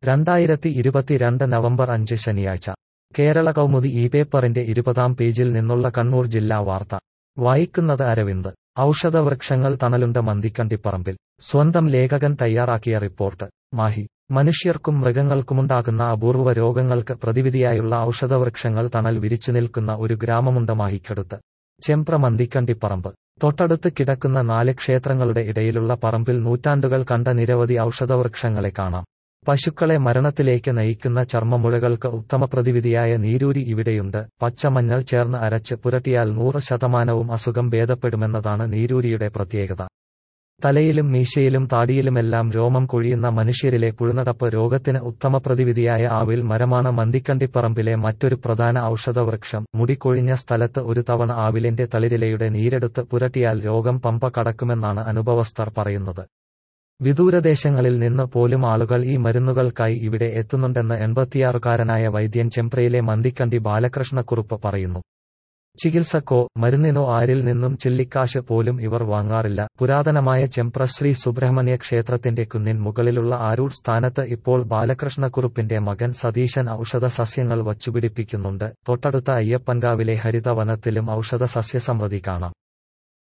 രണ്ടായിരത്തി ഇരുപത്തിരണ്ട് നവംബർ അഞ്ച് ശനിയാഴ്ച കേരള കൗമുദി ഈ പേപ്പറിന്റെ ഇരുപതാം പേജിൽ നിന്നുള്ള കണ്ണൂർ ജില്ലാ വാർത്ത വായിക്കുന്നത് അരവിന്ദ് ഔഷധവൃക്ഷങ്ങൾ തണലുണ്ട മന്തിക്കണ്ടിപ്പറമ്പിൽ സ്വന്തം ലേഖകൻ തയ്യാറാക്കിയ റിപ്പോർട്ട് മാഹി മനുഷ്യർക്കും മൃഗങ്ങൾക്കുമുണ്ടാകുന്ന അപൂർവ രോഗങ്ങൾക്ക് പ്രതിവിധിയായുള്ള ഔഷധവൃക്ഷങ്ങൾ തണൽ വിരിച്ചു നിൽക്കുന്ന ഒരു ഗ്രാമമുണ്ട് മാഹിക്കടുത്ത് ചെമ്പ്ര മന്തിക്കണ്ടിപ്പറമ്പ് തൊട്ടടുത്ത് കിടക്കുന്ന നാല് ക്ഷേത്രങ്ങളുടെ ഇടയിലുള്ള പറമ്പിൽ നൂറ്റാണ്ടുകൾ കണ്ട നിരവധി ഔഷധവൃക്ഷങ്ങളെ കാണാം പശുക്കളെ മരണത്തിലേക്ക് നയിക്കുന്ന ചർമ്മമുഴകൾക്ക് ഉത്തമ പ്രതിവിധിയായ നീരൂരി ഇവിടെയുണ്ട് പച്ചമഞ്ഞൾ ചേർന്ന് അരച്ച് പുരട്ടിയാൽ നൂറ് ശതമാനവും അസുഖം ഭേദപ്പെടുമെന്നതാണ് നീരൂരിയുടെ പ്രത്യേകത തലയിലും മീശയിലും താടിയിലുമെല്ലാം രോമം കൊഴിയുന്ന മനുഷ്യരിലെ പുഴുനടപ്പ് രോഗത്തിന് ഉത്തമ പ്രതിവിധിയായ ആവിൽ മരമാണ് മന്തിക്കണ്ടിപ്പറമ്പിലെ മറ്റൊരു പ്രധാന ഔഷധവൃക്ഷം മുടിക്കൊഴിഞ്ഞ സ്ഥലത്ത് ഒരു തവണ ആവിലിന്റെ തളിരിലയുടെ നീരെടുത്ത് പുരട്ടിയാൽ രോഗം പമ്പ കടക്കുമെന്നാണ് അനുഭവസ്ഥർ പറയുന്നത് വിദൂരദേശങ്ങളിൽ നിന്ന് പോലും ആളുകൾ ഈ മരുന്നുകൾക്കായി ഇവിടെ എത്തുന്നുണ്ടെന്ന് എൺപത്തിയാറുകാരനായ വൈദ്യൻ ചെമ്പ്രയിലെ മന്തിക്കണ്ടി ബാലകൃഷ്ണക്കുറുപ്പ് പറയുന്നു ചികിത്സക്കോ മരുന്നിനോ ആരിൽ നിന്നും ചില്ലിക്കാശ് പോലും ഇവർ വാങ്ങാറില്ല പുരാതനമായ ചെമ്പ്ര ശ്രീ സുബ്രഹ്മണ്യ ക്ഷേത്രത്തിന്റെ കുന്നിൻ മുകളിലുള്ള ആരൂർ സ്ഥാനത്ത് ഇപ്പോൾ ബാലകൃഷ്ണക്കുറുപ്പിന്റെ മകൻ സതീശൻ ഔഷധ സസ്യങ്ങൾ വച്ചുപിടിപ്പിക്കുന്നുണ്ട് തൊട്ടടുത്ത അയ്യപ്പൻകാവിലെ ഹരിതവനത്തിലും ഔഷധ സസ്യസമൃദ്ധി കാണാം